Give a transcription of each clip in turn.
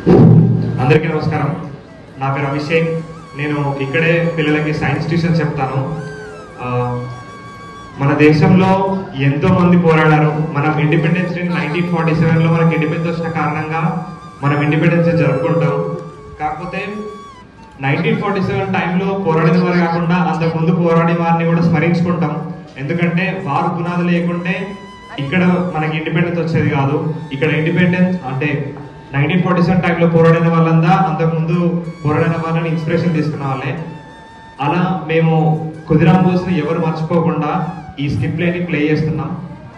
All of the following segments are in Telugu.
అందరికీ నమస్కారం నా పేరు అభిషేక్ నేను ఇక్కడే పిల్లలకి సైన్స్ ట్యూషన్ చెప్తాను ఆ, మన దేశంలో ఎంతో మంది పోరాడారు మనం ఇండిపెండెన్స్ డే నైన్టీన్ ఫార్టీ సెవెన్లో మనకి ఇండిపెండెన్స్ వచ్చిన కారణంగా మనం ఇండిపెండెన్స్ డే జరుపుకుంటాం కాకపోతే నైన్టీన్ ఫార్టీ సెవెన్ టైంలో పోరాడిన వారు కాకుండా అంతకుముందు పోరాడిన వారిని కూడా స్మరించుకుంటాం ఎందుకంటే వారు పునాది లేకుంటే ఇక్కడ మనకి ఇండిపెండెన్స్ వచ్చేది కాదు ఇక్కడ ఇండిపెండెన్స్ అంటే నైన్టీన్ ఫార్టీ సెవెన్ టైంలో పోరాడిన వాళ్ళందా అంతకుముందు పోరాడిన వాళ్ళని ఇన్స్పిరేషన్ తీసుకున్న వాళ్ళే అలా మేము కుదిరాం బోస్ని ఎవరు మర్చిపోకుండా ఈ స్కిప్ ప్లేని ప్లే చేస్తున్నాం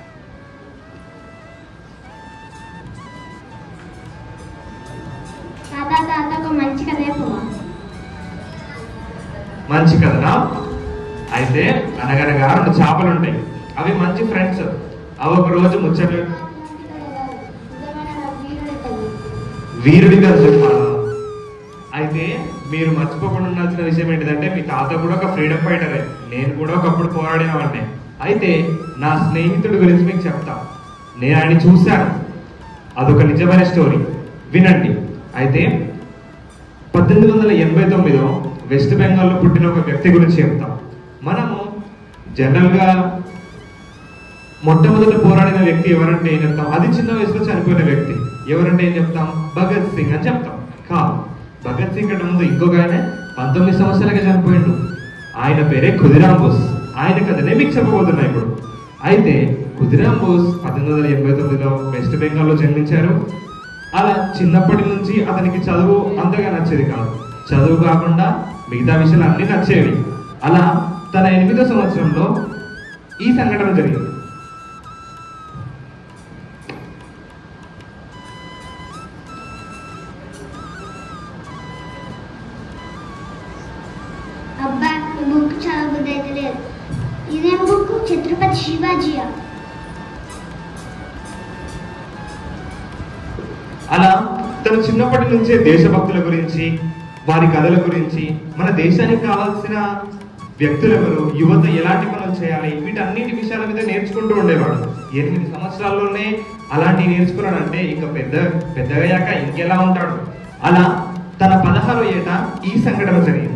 తాత తాత ఒక మంచి కథ చెప్పవా మంచి కదనా అయితే అనగనగా రెండు చేపలు ఉంటాయి అవి మంచి ఫ్రెండ్స్ అవి ఒక రోజు ముచ్చట్లు వీరుడి గారు చెప్పాలా అయితే మీరు మర్చిపోకుండా ఉండాల్సిన విషయం ఏంటిదంటే మీ తాత కూడా ఒక ఫ్రీడమ్ ఫైటరే నేను కూడా ఒకప్పుడు పోరాడిన వాడిని అయితే నా స్నేహితుడి గురించి మీకు చెప్తా నేను ఆయన చూశాను అదొక నిజమైన స్టోరీ వినండి అయితే పద్దెనిమిది వందల ఎనభై తొమ్మిదిలో వెస్ట్ బెంగాల్లో పుట్టిన ఒక వ్యక్తి గురించి చెప్తాం మనము జనరల్గా మొట్టమొదట పోరాడిన వ్యక్తి ఎవరంటే ఏం చెప్తాం అది చిన్న వయసులో చనిపోయిన వ్యక్తి ఎవరంటే ఏం చెప్తాం భగత్ సింగ్ అని చెప్తాం కాదు భగత్ సింగ్ కంటే ముందు ఇంకొక ఆయన పంతొమ్మిది సంవత్సరాలకే చనిపోయిండు ఆయన పేరే ఖుదిరాం బోస్ ఆయన కథనే మీకు చెప్పబోతున్నా ఇప్పుడు అయితే ఖుదిరాం బోస్ పద్దెనిమిది వందల ఎనభై తొమ్మిదిలో వెస్ట్ బెంగాల్లో జన్మించారు అలా చిన్నప్పటి నుంచి అతనికి చదువు అంతగా నచ్చేది కాదు చదువు కాకుండా మిగతా విషయాలు అన్నీ నచ్చేవి అలా తన ఎనిమిదో సంవత్సరంలో ఈ సంఘటన జరిగింది అబ్బా ఈ బుక్ చదవబుద్ధి అయితే లేదు ఇదేం బుక్ ఛత్రపతి శివాజీయా అలా తను చిన్నప్పటి నుంచే దేశభక్తుల గురించి వారి కథల గురించి మన దేశానికి కావాల్సిన వ్యక్తులు ఎవరు యువత ఎలాంటి పనులు చేయాలి వీటన్నిటి విషయాల మీద నేర్చుకుంటూ ఉండేవాడు ఎనిమిది సంవత్సరాల్లోనే అలాంటి నేర్చుకున్నాడంటే ఇంకా పెద్ద పెద్దగయ్యాక ఇంకెలా ఉంటాడు అలా తన పదహారో ఏట ఈ సంఘటన జరిగింది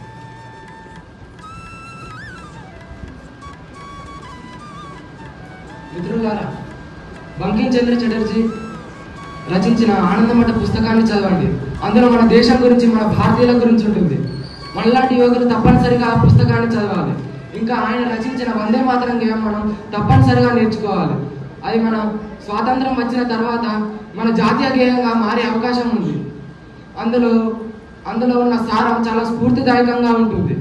మిత్రులారా బంకిం చంద్ర చటర్జీ రచించిన ఆనందమఠ పుస్తకాన్ని చదవండి అందులో మన దేశం గురించి మన భారతీయుల గురించి ఉంటుంది మనలాంటి యువకులు తప్పనిసరిగా ఆ పుస్తకాన్ని చదవాలి ఇంకా ఆయన రచించిన వందే మాతరం గేయం మనం తప్పనిసరిగా నేర్చుకోవాలి అది మన స్వాతంత్రం వచ్చిన తర్వాత మన జాతీయ గేయంగా మారే అవకాశం ఉంది అందులో అందులో ఉన్న సారం చాలా స్ఫూర్తిదాయకంగా ఉంటుంది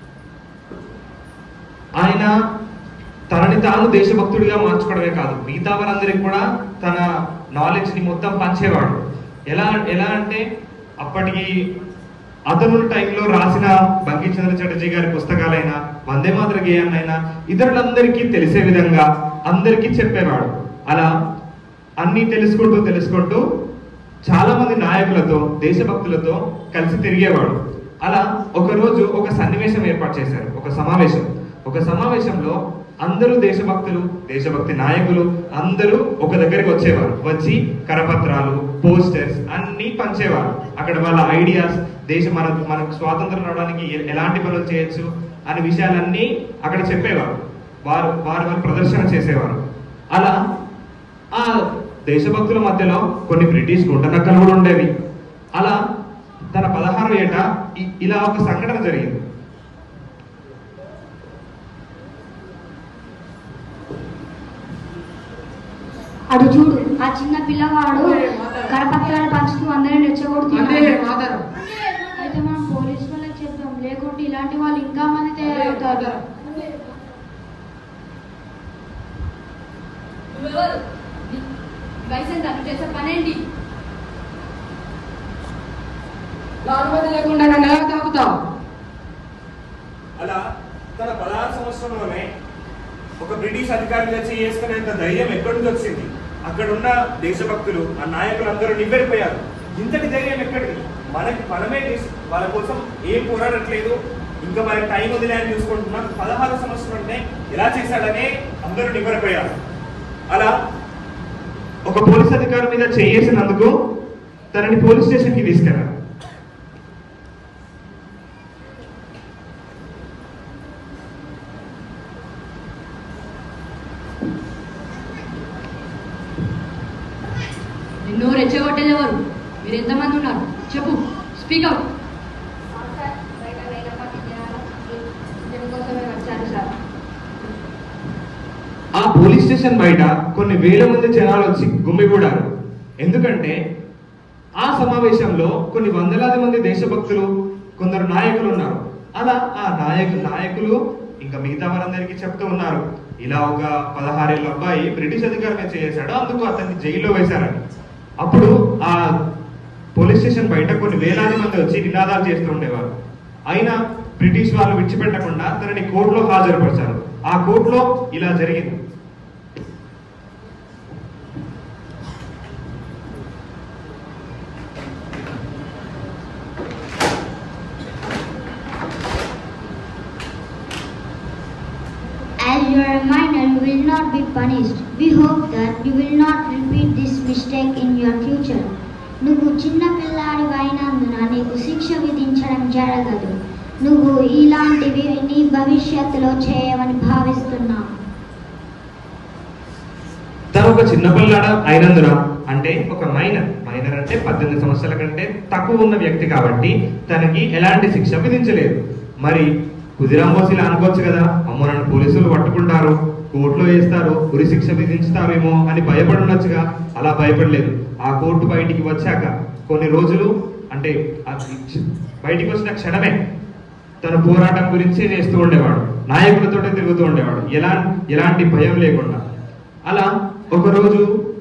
ఆయన తనని తాను దేశభక్తుడిగా మార్చుకోవడమే కాదు మిగతా వారందరికి కూడా తన నాలెడ్జ్ ని మొత్తం పంచేవాడు ఎలా ఎలా అంటే అప్పటికి అతను టైంలో రాసిన బంకించంద్ర చటర్జీ గారి పుస్తకాలైనా వందే మాతర గేయాన్నైనా ఇతరులందరికీ తెలిసే విధంగా అందరికీ చెప్పేవాడు అలా అన్నీ తెలుసుకుంటూ తెలుసుకుంటూ చాలా మంది నాయకులతో దేశభక్తులతో కలిసి తిరిగేవాడు అలా ఒక రోజు ఒక సన్నివేశం ఏర్పాటు చేశారు ఒక సమావేశం ఒక సమావేశంలో అందరూ దేశభక్తులు దేశభక్తి నాయకులు అందరూ ఒక దగ్గరికి వచ్చేవారు వచ్చి కరపత్రాలు పోస్టర్స్ అన్ని పంచేవారు అక్కడ వాళ్ళ ఐడియాస్ దేశం మన మనకు స్వాతంత్రం రావడానికి ఎ- ఎలాంటి పనులు చేయొచ్చు అనే విషయాలన్నీ అక్కడ చెప్పేవారు వారు వారు వారు ప్రదర్శన చేసేవారు అలా ఆ దేశభక్తుల మధ్యలో కొన్ని బ్రిటిష్ గుంటనక్కలు కూడా ఉండేవి అలా తన పదహారు ఏట ఇ- ఇలా ఒక సంఘటన జరిగింది అడు చూడు ఆ చిన్న పిల్లవాడు కరపత్రాలు పంచుతూ అందరిని అంటే రెచ్చగొడుతున్నాడు మాతరం అయితే మనం పోలీస్ వాళ్ళకి చెప్దాం లేకుంటే ఇలాంటి వాళ్ళు ఇంకా మంది తయారవుతారు నువ్వెవరు వయసు తను చేసే పనేంటి నా అనుమతి లేకుండా నన్ను ఎలా తాకుతావు అలా తన పదహారు సంవత్సరంలోనే ఒక బ్రిటిష్ అధికారి మీద చేసుకునేంత ధైర్యం ఎక్కడి నుంచి వచ్చింది అక్కడ ఉన్న దేశభక్తులు ఆ నాయకులందరూ నివ్వెరిపోయారు ఇంతటి ధైర్యం ఎక్కడిది మనకి మనమే దేశ- వాళ్ళ కోసం ఏం పోరాడట్లేదు ఇంకా మనకి టైం వదిలే అని చూసుకుంటున్నాం పదహారు సంవత్సరం అంటే ఎలా చేశాడనే అందరూ నివ్వెరపోయారు అలా ఒక పోలీస్ అధికారి మీద చేసినందుకు తనని పోలీస్ స్టేషన్కి తీసుకెళ్లారు నిన్ను రెచ్చగొట్టేది ఎవరు మీరు ఎంతమంది ఉన్నారు చెప్పు స్పీక్ అవుట్ సార్ బయట వేల మంది జనాలు ఇతని కోసమే వచ్చారు సార్ ఆ పోలీస్ స్టేషన్ బయట కొన్ని వేల మంది జనాలు వచ్చి గుమ్మిగూడారు ఎందుకంటే ఆ సమావేశంలో కొన్ని వందలాది మంది దేశభక్తులు కొందరు నాయకులు ఉన్నారు అలా ఆ నాయకు నాయకులు ఇంకా మిగతా వారందరికీ చెప్తూ ఉన్నారు ఇలా ఒక పదహారేళ్ళ అబ్బాయి బ్రిటిష్ అధికారి మీద చేశాడు అందుకు అతన్ని జైల్లో వేశారని అప్పుడు ఆ పోలీస్ స్టేషన్ బయట కొన్ని వేలాది మంది వచ్చి నినాదాలు చేస్తూ ఉండేవారు అయినా బ్రిటిష్ వాళ్ళు విడిచిపెట్టకుండా తనని కోర్టులో హాజరుపరిచారు ఆ కోర్టులో ఇలా జరిగింది As you are a minor, you will not be punished. We hope that you will not repeat this mistake in your future. నువ్వు చిన్న పిల్లాడి అయినందున నీకు శిక్ష విధించడం జరగదు నువ్వు ఇలాంటివి నీ భవిష్యత్తులో చేయవని భావిస్తున్నావు తను ఒక చిన్న పిల్లాడ అయినందున అంటే ఒక మైనర్ మైనర్ అంటే పద్దెనిమిది సంవత్సరాల కంటే తక్కువ ఉన్న వ్యక్తి కాబట్టి తనకి ఎలాంటి శిక్ష విధించలేదు మరి కుదిరామోసి ఇలా అనుకోవచ్చు కదా అమ్మో నన్ను పోలీసులు పట్టుకుంటారు కోర్టులో వేస్తారు ఉరి శిక్ష విధించుతారేమో అని భయపడి ఉండొచ్చుగా అలా భయపడలేదు ఆ కోర్టు బయటికి వచ్చాక కొన్ని రోజులు అంటే ఆ బయటికి వచ్చిన క్షణమే తన పోరాటం గురించి చేస్తూ ఉండేవాడు నాయకులతోటే తిరుగుతూ ఉండేవాడు ఎలా ఎలాంటి భయం లేకుండా అలా ఒకరోజు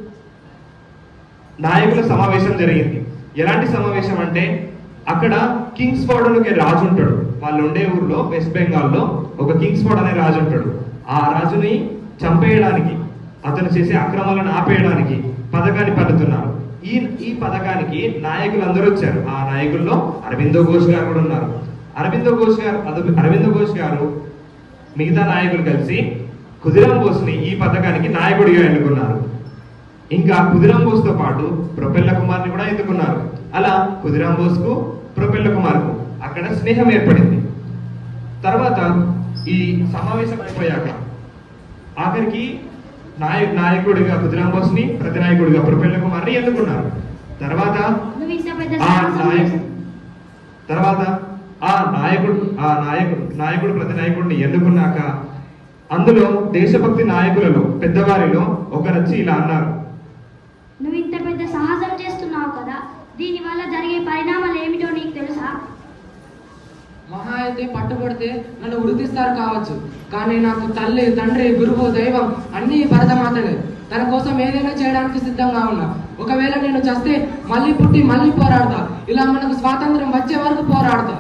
నాయకుల సమావేశం జరిగింది ఎలాంటి సమావేశం అంటే అక్కడ కింగ్స్ ఫోర్డ్ అని ఒక రాజు ఉంటాడు వాళ్ళు ఉండే ఊర్లో వెస్ట్ బెంగాల్లో ఒక కింగ్స్ ఫోర్డ్ అనే రాజు ఉంటాడు ఆ రాజుని చంపేయడానికి అతను చేసే అక్రమాలను ఆపేయడానికి పథకాన్ని పన్నుతున్నారు ఈ ఈ పథకానికి నాయకులు అందరూ వచ్చారు ఆ నాయకుల్లో అరవిందో ఘోష్ గారు కూడా ఉన్నారు అరవిందో ఘోష్ గారు అద- అరవిందో ఘోష్ గారు మిగతా నాయకులు కలిసి కుదిరాం బోస్ని ఈ పథకానికి నాయకుడిగా ఎన్నుకున్నారు ఇంకా కుదిరాం బోస్ తో పాటు ప్రొపెల్ల కుమార్ని కూడా ఎన్నుకున్నారు అలా కుదిరాం బోస్ కు ప్రొపెల్ల కుమార్ కు అక్కడ స్నేహం ఏర్పడింది తర్వాత ఈ సమావేశం అయిపోయాక ఆఖరికి నాయ నాయకుడిగా కుదిరాం బోస్ ని ప్రతినాయకుడిగా ప్రొపెల్ల కుమార్ని ఎన్నుకున్నారు తర్వాత నువ్వు ఇంత పెద్ద ఆ సాహసం నాయకు చేశావు. తర్వాత ఆ నాయకుడు ఆ నాయకుడు నాయకుడు ప్రతి నాయకుడిని ఎన్నుకున్నాక అందులో దేశభక్తి నాయకులలో పెద్దవారిలో ఒకరొచ్చి ఇలా అన్నారు నువ్వు ఇంత పెద్ద సాహసం చేస్తున్నావు కదా దీనివల్ల జరిగే పరిణామాలు ఏమిటో నీకు తెలుసా మహా అయితే పట్టుబడితే నన్ను ఉరితీస్తారు కావచ్చు కానీ నాకు తల్లి తండ్రి గురువు దైవం అన్నీ భరతమాతలే తన కోసం ఏదైనా చేయడానికి సిద్ధంగా ఉన్నా ఒకవేళ నేను చస్తే మళ్ళీ పుట్టి మళ్ళీ పోరాడతా ఇలా మనకు స్వాతంత్రం వచ్చే వరకు పోరాడతా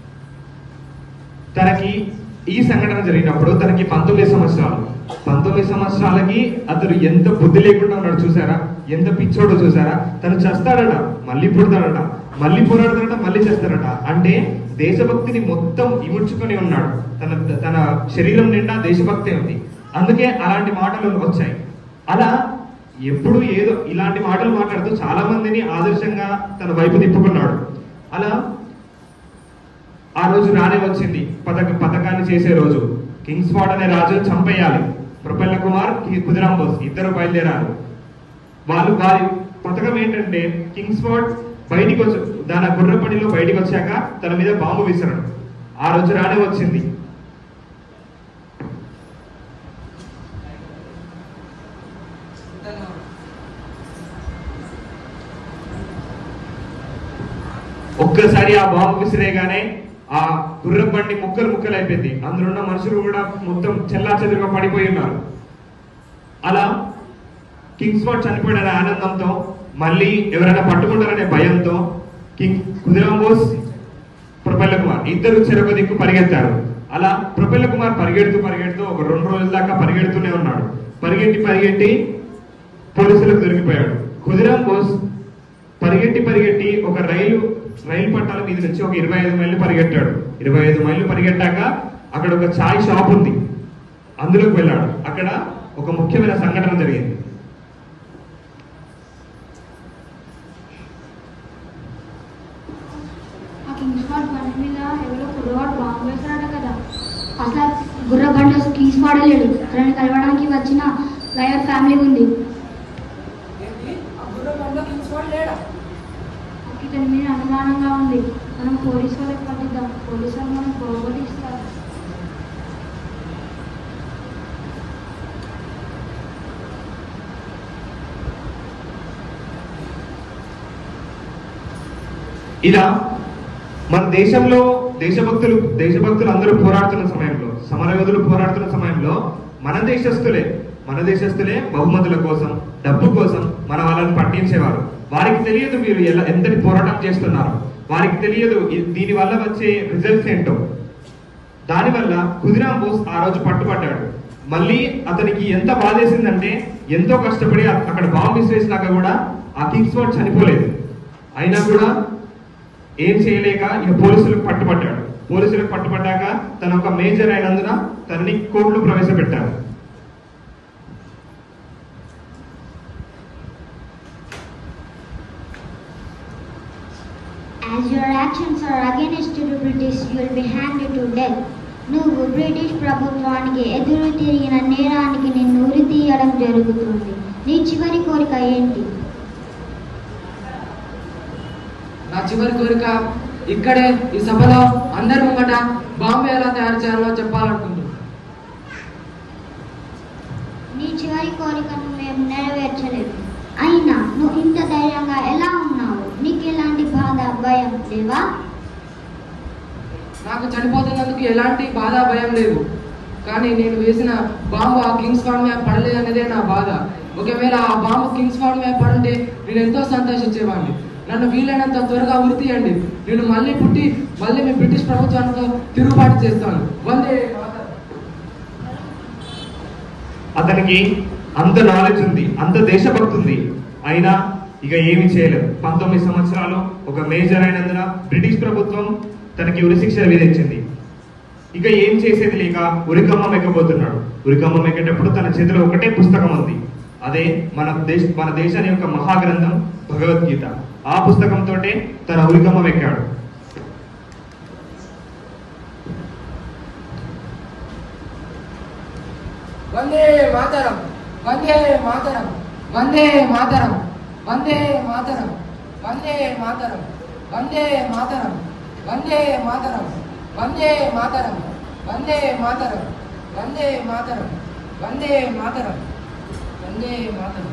తనకి ఈ సంఘటన జరిగినప్పుడు తనకి పంతొమ్మిది సంవత్సరాలు పంతొమ్మిది సంవత్సరాలకి అతను ఎంత బుద్ధి లేకుండా ఉన్నాడు చూసారా ఎంత పిచ్చోడో చూసారా తను చేస్తాడట మళ్ళీ పుడతాడట మళ్ళీ పోరాడతాడట మళ్ళీ చేస్తాడట అంటే దేశభక్తిని మొత్తం ఇముడ్చుకొని ఉన్నాడు తన తన శరీరం నిండా దేశభక్తి ఉంది అందుకే అలాంటి మాటలు వచ్చాయి అలా ఎప్పుడు ఏదో ఇలాంటి మాటలు మాట్లాడుతూ చాలా మందిని ఆదర్శంగా తన వైపు తిప్పుకున్నాడు అలా ఆ రోజు రానే వచ్చింది పథక పథకాన్ని చేసే రోజు కింగ్స్ ఫార్డ్ అనే రాజును చంపేయాలి ప్రొపెల్ల కుమార్ కి- కుదిరాం బోస్ ఇద్దరు బయలుదేరారు వాళ్ళు వారి పథకం ఏంటంటే కింగ్స్ ఫోర్డ్ బయటికి వచ్చి దాని గుర్రపడిలో బయటికి వచ్చాక తన మీద బాంబు విసరడం ఆ రోజు రానే వచ్చింది ఒక్కసారి ఆ బాంబు విసిరేగానే ఆ గుర్రం బండి ముక్కలు ముక్కలు అయిపోయింది అందులో ఉన్న మనుషులు కూడా మొత్తం చెల్లా చెదురుగా పడిపోయి ఉన్నారు అలా కింగ్స్ ఫోర్డ్ చనిపోయిన ఆనందంతో మళ్ళీ ఎవరైనా పట్టుకుంటారనే భయంతో కింగ్ కుదిరాం బోస్ ప్రొపెల్ల కుమార్ ఇద్దరు చెరొక దిక్కు పరిగెత్తారు అలా ప్రొపెల్ల కుమార్ పరిగెడుతూ పరిగెడుతూ ఒక రెండు రోజుల దాకా పరిగెడుతూనే ఉన్నాడు పరిగెట్టి పరిగెట్టి పోలీసులకు దొరికిపోయాడు కుదిరాం బోస్ పరిగెట్టి పరిగెట్టి ఒక రైలు రైలు పట్టాల మీద నుంచి ఒక ఇరవై ఐదు మైళ్ళు పరిగెట్టాడు ఇరవై ఐదు మైళ్ళు పరిగెట్టాక అక్కడ ఒక చాయ్ షాప్ ఉంది అందులోకి వెళ్ళాడు అక్కడ ఒక ముఖ్యమైన సంఘటన జరిగింది వాడు బండి మీద ఎవరో కుర్రవాడు బాంబు వేశాడట కదా అసలు గుర్ర బండ కీస్ వాడలేడు తనని కలవడానికి వచ్చిన లయర్ ఫ్యామిలీ ఉంది ఏంటి ఆ గుర్రం బండ్లో కింగ్స్ఫోర్డ్ లేడా నాకు ఇతని మీద అనుమానంగా ఉంది మనం పోలీసు వాళ్ళకి పట్టిద్దాం పోలీసు వాళ్ళు మనం పోగొట్టిస్తారు ఇలా మన దేశంలో దేశభక్తులు దేశభక్తులు అందరూ పోరాడుతున్న సమయంలో సమరయోధులు పోరాడుతున్న సమయంలో మన దేశస్తులే మన దేశస్తులే బహుమతుల కోసం డబ్బు కోసం మన వాళ్ళని పట్టించేవారు వారికి తెలియదు మీరు ఎలా ఎంతటి పోరాటం చేస్తున్నారు వారికి తెలియదు ఇ- దీని వల్ల వచ్చే రిజల్ట్స్ ఏంటో దానివల్ల ఖుదిరాం బోస్ ఆ రోజు పట్టుబడ్డాడు మళ్ళీ అతనికి ఎంత బాధేసిందంటే ఎంతో కష్టపడి అ- అక్కడ బాంబు విసిరేసినాక కూడా ఆ కింగ్స్ వాడ్ చనిపోలేదు అయినా కూడా ఏం చేయలేక ఇక పోలీసులకు పట్టుబడ్డాడు పోలీసులకు పట్టుబడ్డాక తన ఒక మేజర్ అయినందున తనని కోర్టులో ప్రవేశపెట్టారు As your actions are against the British, you will be handed to death. నువ్వు బ్రిటిష్ ప్రభుత్వానికి ఎదురు తిరిగిన నేరానికి నిన్ను ఉరి తీయడం జరుగుతుంది నీ చివరి కోరిక ఏంటి నా చివరి కోరిక ఇక్కడే ఈ సభలో అందరి ముంగట బాంబే ఎలా తయారు చేయాలో చెప్పాలనుకుంటున్నాను నీ చివరి కోరికను మేము నెరవేర్చలేము అయినా నువ్వు ఇంత ధైర్యంగా ఎలా ఉన్నావు నీకు ఎలాంటి బాధ భయం లేవా నాకు చనిపోతున్నందుకు ఎలాంటి బాధ భయం లేదు కానీ నేను వేసిన బాంబు ఆ కింగ్స్ ఫార్మ్ మీద పడలేదనేదే నా బాధ ఒకవేళ ఆ బాంబు కింగ్స్ ఫార్మ్ మీద పడుంటే నేను ఎంతో సంతోషించేవాడిని నన్ను వీలైనంత త్వరగా ఉరి తీయండి నేను మళ్ళీ పుట్టి మళ్ళీ మీ బ్రిటిష్ ప్రభుత్వానికి తిరుగుబాటు చేస్తాను వందే మాతరం. అతనికి అంత నాలెడ్జ్ ఉంది అంత దేశభక్తి ఉంది అయినా ఇక ఏమి చేయలేదు పంతొమ్మిది సంవత్సరాలు ఒక మేజర్ అయినందున బ్రిటిష్ ప్రభుత్వం తనకి ఉరిశిక్ష విధించింది ఇక ఏం చేసేది లేక ఉరికమ్మం ఎక్కబోతున్నాడు ఉరికమ్మం ఎక్కేటప్పుడు తన చేతిలో ఒకటే పుస్తకం ఉంది అదే మన దేశ మన దేశాన్ని యొక్క మహాగ్రంథం భగవద్గీత ఆ పుస్తకంతో తన ఉరికమ్మం ఎక్కాడు వందే మాతరం వందే మాతరం వందే మాతరం వందే మాతరం వందే మాతరం వందే మాతరం వందే మాతరం వందే మాతరం వందే మాతరం వందే మాతరం వందే మాతరం వందే మాతరం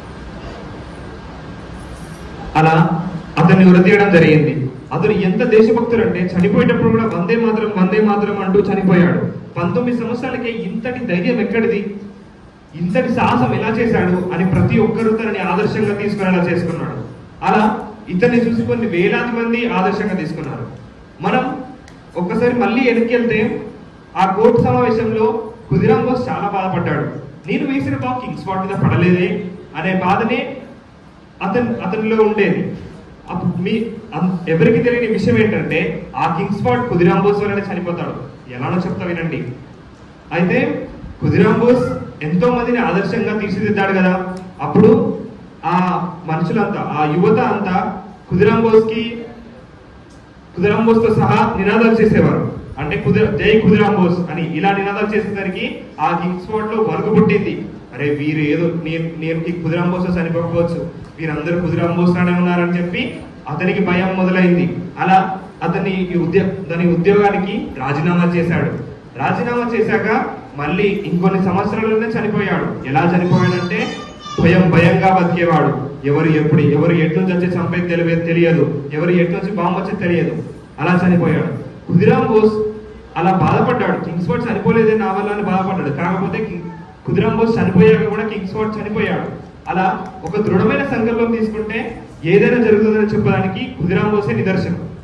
అలా అతన్ని ఉరతీయడం జరిగింది అతను ఎంత దేశభక్తుడు అంటే చనిపోయేటప్పుడు కూడా వందే మాత్రం వందే మాత్రం అంటూ చనిపోయాడు పంతొమ్మిది సంవత్సరాలకే ఇంతటి ధైర్యం ఎక్కడిది ఇంతటి సాహసం ఎలా చేశాడు అని ప్రతి ఒక్కరూ తనని ఆదర్శంగా తీసుకునేలా చేసుకున్నాడు అలా ఇతన్ని చూసి కొన్ని వేలాది మంది ఆదర్శంగా తీసుకున్నారు మనం ఒక్కసారి మళ్ళీ వెనక్కి వెళ్తే ఆ కోర్టు సమావేశంలో కుదిరాం బోస్ చాలా బాధపడ్డాడు నేను వేసిన బాల్ కింగ్స్ స్పాట్ మీద పడలేదే అనే బాధనే అతను అతనిలో ఉండేది అప్పుడు మీ అన్- ఎవరికి తెలియని విషయం ఏంటంటే ఆ కింగ్ స్పాట్ కుదిరాం బోస్ వల్లనే చనిపోతాడు ఎలానో చెప్తా వినండి అయితే కుదిరాం బోస్ ఎంతో మందిని ఆదర్శంగా తీర్చిదిద్దాడు కదా అప్పుడు ఆ మనుషులంతా ఆ యువత అంతా కుదిరాం బోస్ కి కుదిరాం బోస్ తో సహా నినాదాలు చేసేవారు అంటే కుదిర జై కుదిరాం బోస్ అని ఇలా నినాదాలు చేసేసరికి ఆ కింగ్ స్పాట్ లో వణుకు పుట్టింది అరే వీరు ఏదో నేను నేను ఈ కుదిరాం బోస్ చనిపోకపోవచ్చు వీరందరూ కుదిరాం బోస్ లానే ఉన్నారని చెప్పి అతనికి భయం మొదలైంది అలా అతని ఈ ఉద్యోగ దాని ఉద్యోగానికి రాజీనామా చేశాడు రాజీనామా చేశాక మళ్ళీ ఇంకొన్ని సంవత్సరాలలోనే చనిపోయాడు ఎలా చనిపోయాడంటే భయం భయంగా బతికేవాడు ఎవరు ఎప్పుడు ఎవరు ఎటు నుంచి వచ్చి చంపేది తెలియదు తెలియదు ఎవరు ఎటు నుంచి బాంబు వచ్చేది తెలియదు అలా చనిపోయాడు కుదిరాం బోస్ అలా బాధపడ్డాడు కింగ్స్ ఫోర్ట్ చనిపోలేదే నా వల్ల అని బాధపడ్డాడు కాకపోతే కి- కుదిరాం బోస్ చనిపోయాక కూడా కింగ్స్ ఫోర్ట్ చనిపోయాడు అలా ఒక దృఢమైన సంకల్పం తీసుకుంటే ఏదైనా జరుగుతుందని చెప్పడానికి కుదిరాం బోసే నిదర్శనం